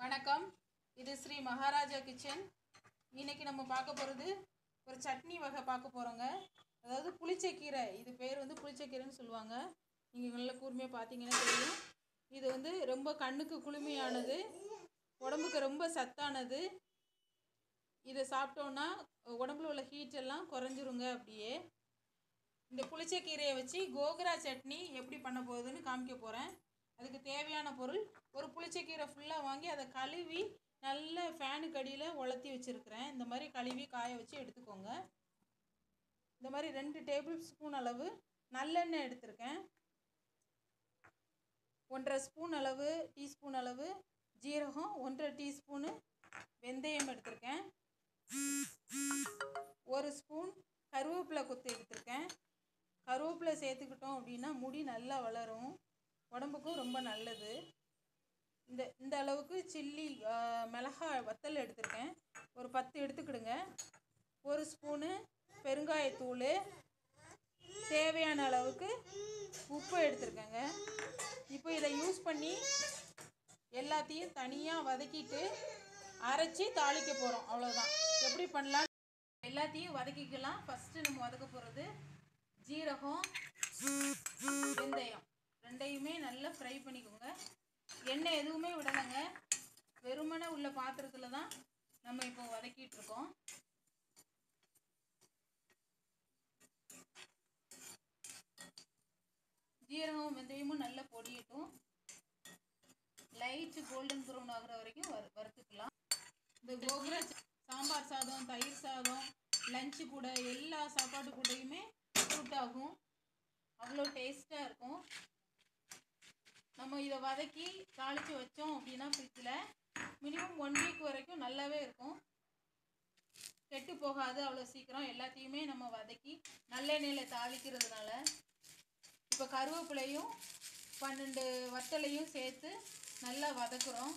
வணக்கம் இது ஸ்ரீ மகாராஜா கிச்சன் இன்னைக்கு நம்ம பார்க்க போகிறது ஒரு சட்னி வகை பார்க்க போகிறோங்க அதாவது புளிச்சக்கீரை இது பேர் வந்து புளிச்சக்கீரைன்னு சொல்லுவாங்க நீங்கள் நல்ல கூர்மையாக பார்த்தீங்கன்னா தெரியும் இது வந்து ரொம்ப கண்ணுக்கு குளுமையானது உடம்புக்கு ரொம்ப சத்தானது இதை சாப்பிட்டோன்னா உடம்புல உள்ள ஹீட் எல்லாம் குறைஞ்சிருங்க அப்படியே இந்த புளிச்சக்கீரையை வச்சு கோகரா சட்னி எப்படி பண்ண போகுதுன்னு காமிக்க போகிறேன் அதுக்கு தேவையான பொருள் ஒரு புளிச்சக்கீரை ஃபுல்லாக வாங்கி அதை கழுவி நல்ல ஃபேனுக்கு அடியில் உலர்த்தி வச்சுருக்கிறேன் இந்த மாதிரி கழுவி காய வச்சு எடுத்துக்கோங்க இந்த மாதிரி ரெண்டு டேபிள் ஸ்பூன் அளவு நல்லெண்ணெய் எடுத்திருக்கேன் ஒன்றரை ஸ்பூன் அளவு டீஸ்பூன் அளவு ஜீரகம் ஒன்றரை டீஸ்பூனு வெந்தயம் எடுத்திருக்கேன் ஒரு ஸ்பூன் கருவேப்பிலை கொத்து எடுத்திருக்கேன் கருவேப்பிலை சேர்த்துக்கிட்டோம் அப்படின்னா முடி நல்லா வளரும் உடம்புக்கும் ரொம்ப நல்லது இந்த இந்த அளவுக்கு சில்லி மிளகாய் வத்தல் எடுத்திருக்கேன் ஒரு பத்து எடுத்துக்கிடுங்க ஒரு ஸ்பூனு பெருங்காயத்தூள் தேவையான அளவுக்கு உப்பு எடுத்திருக்கேங்க இப்போ இதை யூஸ் பண்ணி எல்லாத்தையும் தனியாக வதக்கிட்டு அரைச்சி தாளிக்க போகிறோம் அவ்வளோதான் எப்படி பண்ணலாம் எல்லாத்தையும் வதக்கிக்கலாம் ஃபஸ்ட்டு நம்ம வதக்க போகிறது ஜீரகம் வெந்தயம் ரெண்டையுமே நல்லா ஃப்ரை பண்ணிக்கோங்க எண்ணெய் எதுவுமே விடலைங்க வெறுமனே உள்ள பாத்திரத்தில் தான் நம்ம இப்போ வதக்கிட்டு இருக்கோம் ஜீரகம் வெந்தயமும் நல்லா பொடியட்டும் லைட்டு கோல்டன் ப்ரௌன் ஆகுற வரைக்கும் வறு வறுத்துக்கலாம் இந்த கோபுர சாம்பார் சாதம் தயிர் சாதம் லஞ்சு கூட எல்லா சாப்பாடு கூடயுமே சூட் ஆகும் அவ்வளோ டேஸ்ட்டாக இருக்கும் நம்ம இதை வதக்கி தாளித்து வச்சோம் அப்படின்னா ஃப்ரிட்ஜில் மினிமம் ஒன் வீக் வரைக்கும் நல்லாவே இருக்கும் கெட்டு போகாது அவ்வளோ சீக்கிரம் எல்லாத்தையுமே நம்ம வதக்கி நல்லெண்ணெயில் தாளிக்கிறதுனால இப்போ கருவேப்பிலையும் பன்னெண்டு வத்தலையும் சேர்த்து நல்லா வதக்குறோம்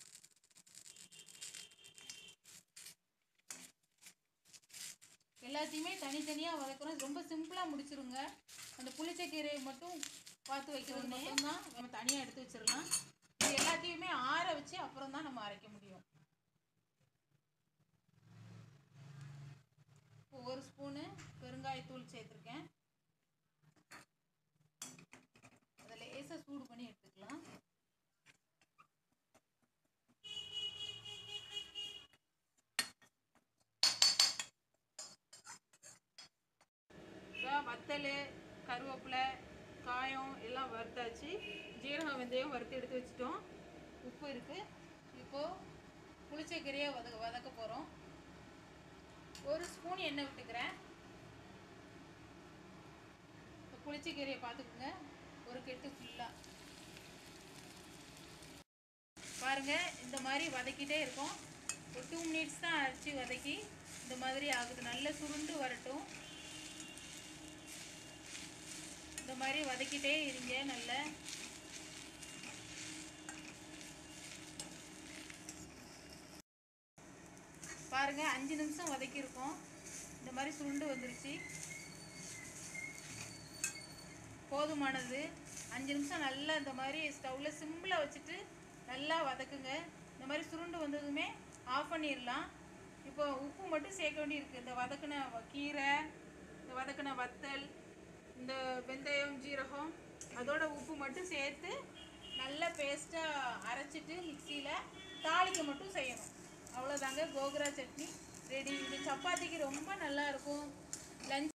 எல்லாத்தையுமே தனித்தனியாக வதக்குறோம் ரொம்ப சிம்பிளாக முடிச்சிருங்க அந்த புளிச்சக்கீரையை மட்டும் பார்த்து வைக்கிறது மட்டும்தான் நம்ம தனியாக எடுத்து வச்சிடலாம் இது எல்லாத்தையுமே ஆற வச்சு அப்புறம் தான் நம்ம அரைக்க முடியும் இப்போ ஒரு ஸ்பூனு பெருங்காயத்தூள் சேர்த்துருக்கேன் அதை லேசாக சூடு பண்ணி எடுத்துக்கலாம் வத்தல் கருவேப்பிலை காயம் எல்லாம் வறுத்தாச்சு ஜீரகம் வெந்தயம் வறுத்து எடுத்து வச்சுட்டோம் உப்பு இருக்குது இப்போது புளிச்சக்கீரையை வதக்க வதக்க போகிறோம் ஒரு ஸ்பூன் எண்ணெய் விட்டுக்கிறேன் இப்போ புளிச்சக்கீரையை பார்த்துக்குங்க ஒரு கெட்டு ஃபுல்லாக பாருங்கள் இந்த மாதிரி வதக்கிட்டே இருக்கோம் ஒரு டூ மினிட்ஸ் தான் அரைச்சி வதக்கி இந்த மாதிரி ஆகுது நல்லா சுருண்டு வரட்டும் இந்த மாதிரி வதக்கிட்டே இருங்க நல்ல பாருங்க அஞ்சு நிமிஷம் வதக்கியிருக்கோம் இந்த மாதிரி சுருண்டு வந்துருச்சு போதுமானது அஞ்சு நிமிஷம் நல்லா இந்த மாதிரி ஸ்டவ்வில் சிம்பிளை வச்சுட்டு நல்லா வதக்குங்க இந்த மாதிரி சுருண்டு வந்ததுமே ஆஃப் பண்ணிடலாம் இப்போ உப்பு மட்டும் சேர்க்க வேண்டியிருக்கு இந்த வதக்கின கீரை இந்த வதக்கின வத்தல் இந்த வெந்தயம் ஜீரகம் அதோட உப்பு மட்டும் சேர்த்து நல்லா பேஸ்ட்டாக அரைச்சிட்டு மிக்சியில் தாளிக்க மட்டும் செய்யணும் அவ்வளோதாங்க கோகுரா சட்னி ரெடி இது சப்பாத்திக்கு ரொம்ப நல்லா இருக்கும் லஞ்ச்